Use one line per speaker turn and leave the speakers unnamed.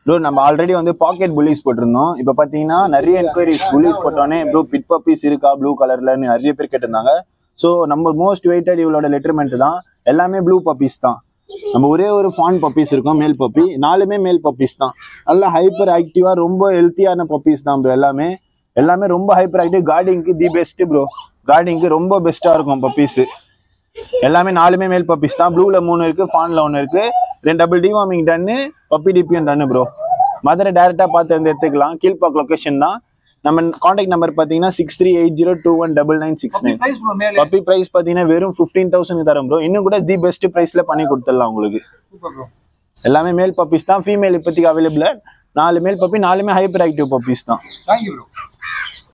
bro நம்ம already வந்து packet pulleys போட்டிருந்தோம் இப்போ பார்த்தீங்கன்னா நிறைய என்கொயரிஸ் புல்லிஸ் போட்டோன்னே ப்ரோ பிட் பப்பீஸ் இருக்கா ப்ளூ கலர்லன்னு நிறைய பேர் கேட்டிருந்தாங்க ஸோ நம்ம மோஸ்ட் வெயிட்டட் இவளோட லெட்டர்மெண்ட் தான் எல்லாமே ப்ளூ பப்பீஸ் தான் நம்ம ஒரே ஒரு ஃபான் பப்பீஸ் இருக்கும் மேல் பப்பி நாலுமே மேல் பப்பீஸ் தான் நல்லா ஹைப்பர் ஆக்டிவாக ரொம்ப ஹெல்த்தியான பப்பீஸ் தான் ப்ரோ எல்லாமே எல்லாமே ரொம்ப ஹைப்பர் ஆக்டிவ் கார்டிங்க்கு தி பெஸ்ட் ப்ரோ கார்டிங்க்கு ரொம்ப பெஸ்ட்டாக இருக்கும் பப்பீஸு எல்லாமே நாலுமே மேல் பப்பீஸ் தான் ப்ளூல மூணு இருக்கு ஃபான்ல ஒன்று இருக்கு ரெண்டு டபுள் டிவார்மிங் டன்னு பப்பி டிபியும் டன்னு ப்ரோ மதுரை டேரெக்டாக பார்த்து வந்து எடுத்துக்கலாம் கீழ்பாக் லொகேஷன் தான் நம்ம காண்டாக்ட் நம்பர் பார்த்தீங்கன்னா six three eight zero two one double nine six nine
price bro மேலே
பப்பி ப்ரைஸ் பார்த்தீங்கன்னா வெறும் ஃபிஃப்டீன் தௌசண்ட் தரோம் ப்ரோ இன்னும் கூட தி பெஸ்ட் ப்ரைஸில் பண்ணி கொடுத்துடலாம் உங்களுக்கு
சூப்பர் ப்ரோ
எல்லாமே மேல் பப்பீஸ் தான் ஃபீமேல் இப்போதைக்கு அவைலபிள் நாலு மேல் பப்பி நாலுமே ஹைப்பர் ஆக்டிவ் பப்பீஸ் தான்
தேங்க்யூ ப்ரோ